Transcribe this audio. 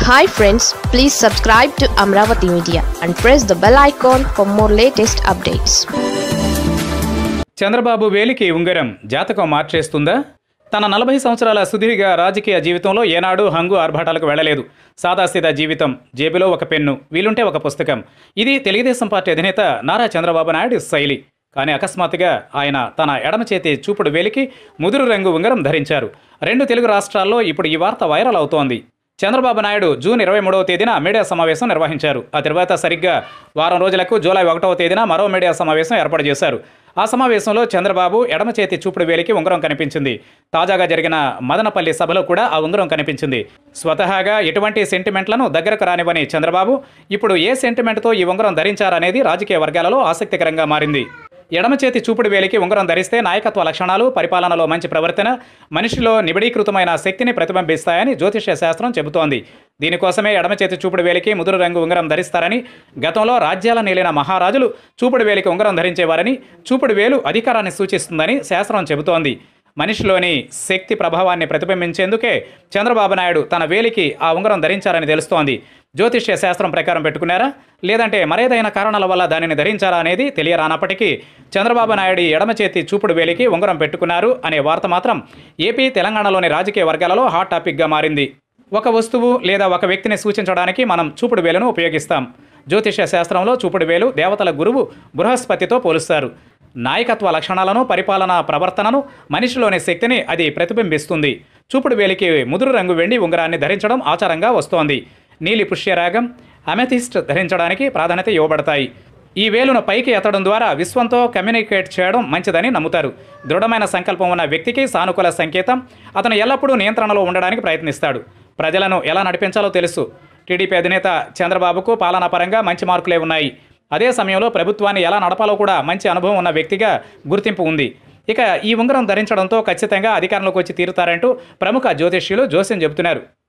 hi friends please subscribe to Amaravati media and press the bell icon for more latest updates Chandrababu వేలికి ఉంగరం జాతకం మార్చేస్తుందా తన నలభై సంవత్సరాల సుదీర్ఘ రాజకీయ జీవితంలో ఏనాడు హంగు ఆర్భాటాలకు వెళ్ళలేదు సాదాసీదా జీవితం జేబులో ఒక పెన్ను వీలుంటే ఒక పుస్తకం ఇది తెలుగుదేశం పార్టీ అధినేత నారా చంద్రబాబు నాయుడు శైలి కానీ అకస్మాత్తుగా ఆయన తన ఎడమ చేతి చూపుడు వేలికి ముదురు రంగు ఉంగరం ధరించారు రెండు తెలుగు రాష్ట్రాల్లో ఇప్పుడు ఈ వార్త వైరల్ అవుతోంది చంద్రబాబు నాయుడు జూన్ ఇరవై మూడవ తేదీన మీడియా సమావేశం నిర్వహించారు ఆ తర్వాత సరిగ్గా వారం రోజులకు జూలై ఒకటవ తేదీన మరో మీడియా సమావేశం ఏర్పాటు చేశారు ఆ సమావేశంలో చంద్రబాబు ఎడమ చేతి చూపుడు వేలికి ఉంగరం కనిపించింది తాజాగా జరిగిన మదనపల్లి సభలో కూడా ఆ ఉంగరం కనిపించింది స్వతహాగా ఎటువంటి సెంటిమెంట్లను దగ్గరకు రానివ్వని చంద్రబాబు ఇప్పుడు ఏ సెంటిమెంట్తో ఈ ఉంగరం ధరించారనేది రాజకీయ వర్గాలలో ఆసక్తికరంగా మారింది ఎడమ చేతి చూపుడు వేలికి ఉంగరం ధరిస్తే నాయకత్వ లక్షణాలు పరిపాలనలో మంచి ప్రవర్తన మనిషిలో నిబిడీకృతమైన శక్తిని ప్రతిబింబిస్తాయని జ్యోతిష్య శాస్త్రం చెబుతోంది దీనికోసమే ఎడమ చేతి చూపుడు వేలికి ముదురు రంగు ఉంగరం ధరిస్తారని గతంలో రాజ్యాల నేలిన మహారాజులు చూపుడు వేలికి ఉంగరం ధరించేవారని చూపుడు వేలు అధికారాన్ని సూచిస్తుందని శాస్త్రం చెబుతోంది మనిషిలోని శక్తి ప్రభావాన్ని ప్రతిబింబించేందుకే చంద్రబాబు నాయుడు తన వేలికి ఆ ఉంగరం ధరించారని తెలుస్తోంది జ్యోతిష్య శాస్త్రం ప్రకారం పెట్టుకున్నారా లేదంటే మరేదైనా కారణాల వల్ల దానిని ధరించారా అనేది తెలియరానప్పటికీ చంద్రబాబు నాయుడు ఈ ఎడమ చేతి చూపుడు వేలికి ఉంగరం పెట్టుకున్నారు అనే వార్త మాత్రం ఏపీ తెలంగాణలోని రాజకీయ వర్గాలలో హాట్ టాపిక్గా మారింది ఒక వస్తువు లేదా ఒక వ్యక్తిని సూచించడానికి మనం చూపుడు వేలును ఉపయోగిస్తాం జ్యోతిష్య శాస్త్రంలో చూపుడు వేలు దేవతల గురువు బృహస్పతితో పోలుస్తారు నాయకత్వ లక్షణాలను పరిపాలనా ప్రవర్తనను మనిషిలోని శక్తిని అది ప్రతిబింబిస్తుంది చూపుడు వేలికి ముదురు రంగు వెండి ఉంగరాన్ని ధరించడం ఆచారంగా వస్తోంది నీలి పుష్యరాగం అమెథిస్ట్ ధరించడానికి ప్రాధాన్యత ఇవ్వబడతాయి ఈ వేలును పైకి ఎత్తడం ద్వారా విశ్వంతో కమ్యూనికేట్ చేయడం మంచిదని నమ్ముతారు దృఢమైన సంకల్పం ఉన్న వ్యక్తికి సానుకూల సంకేతం అతను ఎల్లప్పుడూ నియంత్రణలో ఉండడానికి ప్రయత్నిస్తాడు ప్రజలను ఎలా నడిపించాలో తెలుసు టీడీపీ అధినేత చంద్రబాబుకు పాలనా పరంగా మంచి మార్కులే ఉన్నాయి అదే సమయంలో ప్రభుత్వాన్ని ఎలా నడపాలో కూడా మంచి అనుభవం ఉన్న వ్యక్తిగా గుర్తింపు ఉంది ఇక ఈ ఉంగరం ధరించడంతో ఖచ్చితంగా అధికారంలోకి వచ్చి తీరుతారంటూ ప్రముఖ జ్యోతిష్యులు జోస్యం చెబుతున్నారు